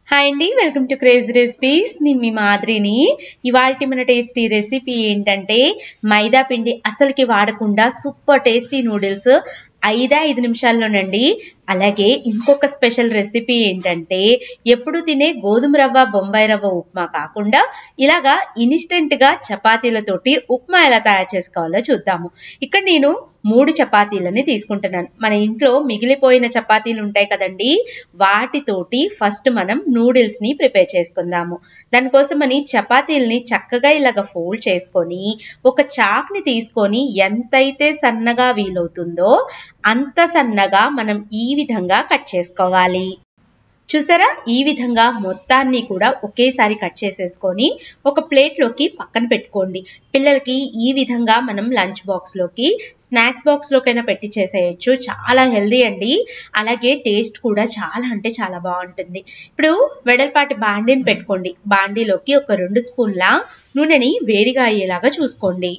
hi అండి welcome to craze recipes నేను మీ మాదిరిని ఇవాళ మన టేస్టీ రెసిపీ ఏంటంటే మైదా పిండి అసలుకి వాడకుండా సూపర్ టేస్టీ నూడిల్స్ ఐదా ఐదు నిమిషాల్లోనండి అలాగే ఇంకొక స్పెషల్ రెసిపీ ఏంటంటే ఎప్పుడు తినే గోధుమ రవ్వ బొంబాయి రవ్వ ఉప్మా కాకుండా ఇలాగా ఇన్స్టెంట్ గా చపాతీలతోటి ఉప్మా ఎలా తయారు చేసుకోవాలో చూద్దాము ఇక్కడ నేను మూడు చపాతీలని తీసుకుంటున్నాను మన ఇంట్లో మిగిలిపోయిన చపాతీలు ఉంటాయి కదండి వాటితోటి ఫస్ట్ మనం నూడిల్స్ ని ప్రిపేర్ చేసుకుందాము దానికోసం అని చపాతీలని చక్కగా ఇలాగ ఫోల్డ్ చేసుకొని ఒక చాక్ ని తీసుకొని ఎంతైతే సన్నగా వీలవుతుందో అంత సన్నగా మనం ఈ విధంగా కట్ చేసుకోవాలి చూసారా ఈ విధంగా మొత్తాన్ని కూడా ఒకేసారి కట్ చేసేసుకొని ఒక ప్లేట్లోకి పక్కన పెట్టుకోండి పిల్లలకి ఈ విధంగా మనం లంచ్ బాక్స్లోకి స్నాక్స్ బాక్స్లోకైనా పెట్టి చేసేయచ్చు చాలా హెల్దీ అండి అలాగే టేస్ట్ కూడా చాలా అంటే చాలా బాగుంటుంది ఇప్పుడు వెడల్పాటి బాండీని పెట్టుకోండి బాండీలోకి ఒక రెండు స్పూన్ల నూనెని వేడిగా అయ్యేలాగా చూసుకోండి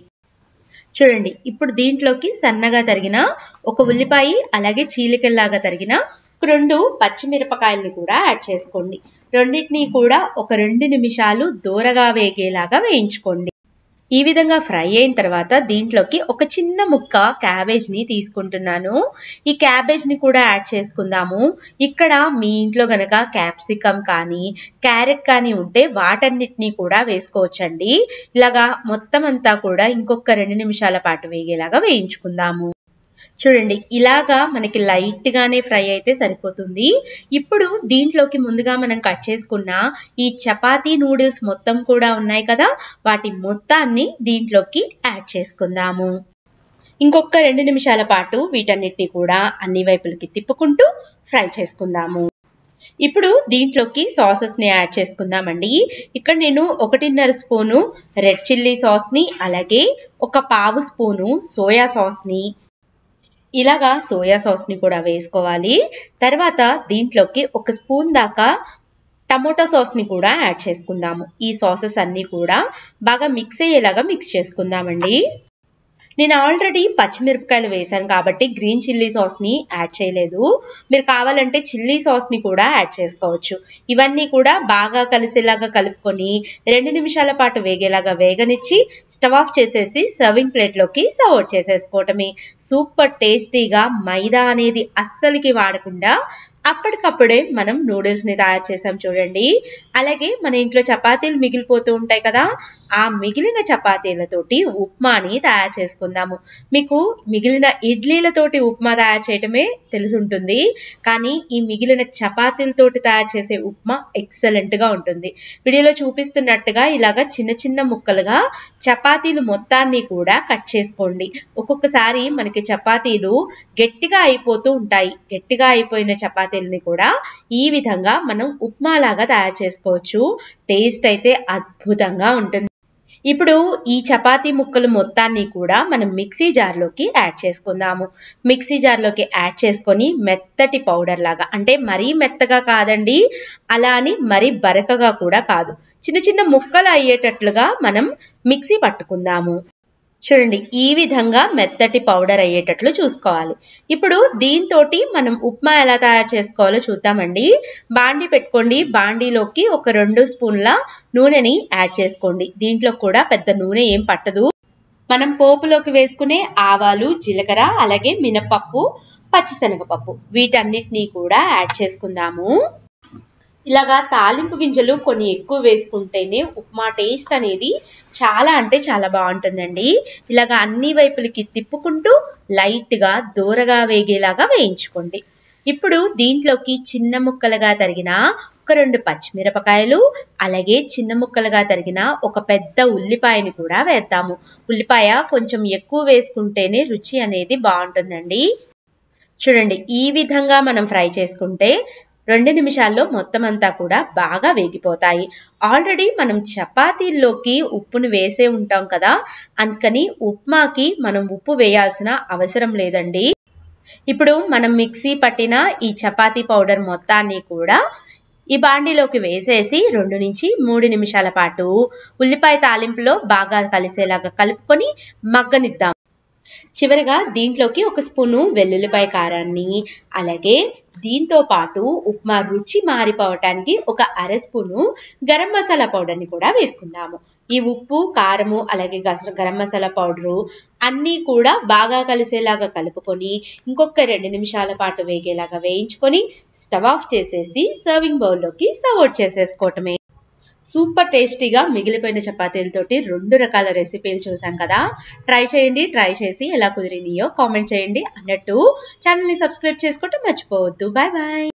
చూడండి ఇప్పుడు దీంట్లోకి సన్నగా తరిగిన ఒక ఉల్లిపాయ అలాగే చీలికల్లాగా తరిగిన రెండు పచ్చిమిరపకాయల్ని కూడా యాడ్ చేసుకోండి రెండింటినీ కూడా ఒక రెండు నిమిషాలు దూరగా వేగేలాగా వేయించుకోండి ఈ విధంగా ఫ్రై అయిన తర్వాత దీంట్లోకి ఒక చిన్న ముక్క క్యాబేజ్ ని తీసుకుంటున్నాను ఈ క్యాబేజ్ ని కూడా యాడ్ చేసుకుందాము ఇక్కడ మీ ఇంట్లో గనక క్యాప్సికమ్ కానీ క్యారెట్ కానీ ఉంటే వాటన్నిటినీ కూడా వేసుకోవచ్చండి ఇలాగా మొత్తం అంతా కూడా ఇంకొక రెండు నిమిషాల పాటు వేగేలాగా వేయించుకుందాము చూడండి ఇలాగా మనకి లైట్ గానే ఫ్రై అయితే సరిపోతుంది ఇప్పుడు దీంట్లోకి ముందుగా మనం కట్ చేసుకున్న ఈ చపాతీ నూడిల్స్ మొత్తం కూడా ఉన్నాయి కదా వాటి మొత్తాన్ని దీంట్లోకి యాడ్ చేసుకుందాము ఇంకొక రెండు నిమిషాల పాటు వీటన్నిటిని కూడా అన్ని వైపులకి తిప్పుకుంటూ ఫ్రై చేసుకుందాము ఇప్పుడు దీంట్లోకి సాసెస్ ని యాడ్ చేసుకుందామండి ఇక్కడ నేను ఒకటిన్నర స్పూను రెడ్ చిల్లీ సాస్ ని అలాగే ఒక పావు స్పూను సోయా సాస్ ని ఇలాగా సోయా సాస్ ని కూడా వేసుకోవాలి తర్వాత దీంట్లోకి ఒక స్పూన్ దాకా టమోటా సాస్ ని కూడా యాడ్ చేసుకుందాము ఈ సాసెస్ అన్ని కూడా బాగా మిక్స్ అయ్యేలాగా మిక్స్ చేసుకుందామండి నేను ఆల్రెడీ పచ్చిమిరపకాయలు వేశాను కాబట్టి గ్రీన్ చిల్లీ సాస్ని యాడ్ చేయలేదు మీరు కావాలంటే చిల్లీ సాస్ని కూడా యాడ్ చేసుకోవచ్చు ఇవన్నీ కూడా బాగా కలిసేలాగా కలుపుకొని రెండు నిమిషాల పాటు వేగేలాగా వేగనిచ్చి స్టవ్ ఆఫ్ చేసేసి సర్వింగ్ ప్లేట్లోకి సర్వ్ చేసేసుకోవటమే సూపర్ టేస్టీగా మైదా అనేది అస్సలకి వాడకుండా అప్పటికప్పుడే మనం నూడిల్స్ ని తయారు చేసాం చూడండి అలాగే మన ఇంట్లో చపాతీలు మిగిలిపోతూ ఉంటాయి కదా ఆ మిగిలిన చపాతీలతోటి ఉప్మాని తయారు చేసుకుందాము మీకు మిగిలిన ఇడ్లీలతోటి ఉప్మా తయారు చేయటమే తెలుసుంటుంది కానీ ఈ మిగిలిన చపాతీలతోటి తయారు చేసే ఉప్మా ఎక్సలెంట్ గా ఉంటుంది వీడియోలో చూపిస్తున్నట్టుగా ఇలాగా చిన్న చిన్న ముక్కలుగా చపాతీలు మొత్తాన్ని కూడా కట్ చేసుకోండి ఒక్కొక్కసారి మనకి చపాతీలు గట్టిగా అయిపోతూ ఉంటాయి గట్టిగా అయిపోయిన చపాతీ చపాతీలని కూడా ఈ విధంగా మనం ఉప్మా లాగా తయారు చేసుకోవచ్చు టేస్ట్ అయితే అద్భుతంగా ఉంటుంది ఇప్పుడు ఈ చపాతీ ముక్కలు మొత్తాన్ని కూడా మనం మిక్సీ జార్లోకి యాడ్ చేసుకుందాము మిక్సీ జార్లోకి యాడ్ చేసుకొని మెత్తటి పౌడర్ లాగా అంటే మరీ మెత్తగా కాదండి అలా అని మరీ బరకగా కూడా కాదు చిన్న చిన్న ముక్కలు అయ్యేటట్లుగా మనం మిక్సీ పట్టుకుందాము చూడండి ఈ విధంగా మెత్తటి పౌడర్ అయ్యేటట్లు చూసుకోవాలి ఇప్పుడు దీంతో మనం ఉప్మా ఎలా తయారు చేసుకోవాలో చూద్దామండి బాండి పెట్టుకోండి బాండీలోకి ఒక రెండు స్పూన్ల నూనెని యాడ్ చేసుకోండి దీంట్లో కూడా పెద్ద నూనె ఏం పట్టదు మనం పోపులోకి వేసుకునే ఆవాలు జీలకర్ర అలాగే మినపప్పు పచ్చిశనగపప్పు వీటన్నిటినీ కూడా యాడ్ చేసుకుందాము ఇలాగా తాలింపు గింజలు కొన్ని ఎక్కువ వేసుకుంటేనే ఉప్మా టేస్ట్ అనేది చాలా అంటే చాలా బాగుంటుందండి ఇలాగా అన్ని వైపులకి తిప్పుకుంటూ లైట్గా దూరగా వేగేలాగా వేయించుకోండి ఇప్పుడు దీంట్లోకి చిన్న ముక్కలుగా తరిగిన ఒక రెండు పచ్చిమిరపకాయలు అలాగే చిన్న ముక్కలుగా తరిగిన ఒక పెద్ద ఉల్లిపాయని కూడా వేద్దాము ఉల్లిపాయ కొంచెం ఎక్కువ వేసుకుంటేనే రుచి అనేది బాగుంటుందండి చూడండి ఈ విధంగా మనం ఫ్రై చేసుకుంటే రెండు నిమిషాల్లో మొత్తం అంతా కూడా బాగా వేగిపోతాయి ఆల్రెడీ మనం చపాతీల్లోకి ఉప్పును వేసే ఉంటాం కదా అందుకని ఉప్మాకి మనం ఉప్పు వేయాల్సిన అవసరం లేదండి ఇప్పుడు మనం మిక్సీ పట్టిన ఈ చపాతీ పౌడర్ మొత్తాన్ని కూడా ఈ బాండీలోకి వేసేసి రెండు నుంచి మూడు నిమిషాల పాటు ఉల్లిపాయ తాలింపులో బాగా కలిసేలాగా కలుపుకొని మగ్గనిద్దాం చివరగా దీంట్లోకి ఒక స్పూను వెల్లుల్లిపాయ కారాన్ని అలాగే దీంతో పాటు ఉప్మా రుచి మారిపోవటానికి ఒక అర స్పూను గరం మసాలా పౌడర్ని కూడా వేసుకుందాము ఈ ఉప్పు కారము అలాగే గస గరం మసాలా పౌడరు అన్నీ కూడా బాగా కలిసేలాగా కలుపుకొని ఇంకొక రెండు నిమిషాల పాటు వేగేలాగా వేయించుకొని స్టవ్ ఆఫ్ చేసేసి సర్వింగ్ బౌల్లోకి సర్వ్ అవుట్ చేసేసుకోవటమే సూపర్ టేస్టీగా మిగిలిపోయిన చపాతీలతోటి రెండు రకాల రెసిపీలు చూసాం కదా ట్రై చేయండి ట్రై చేసి ఎలా కుదిరినాయో కామెంట్ చేయండి అన్నట్టు ఛానల్ని సబ్స్క్రైబ్ చేసుకోవటం మర్చిపోవద్దు బాయ్ బాయ్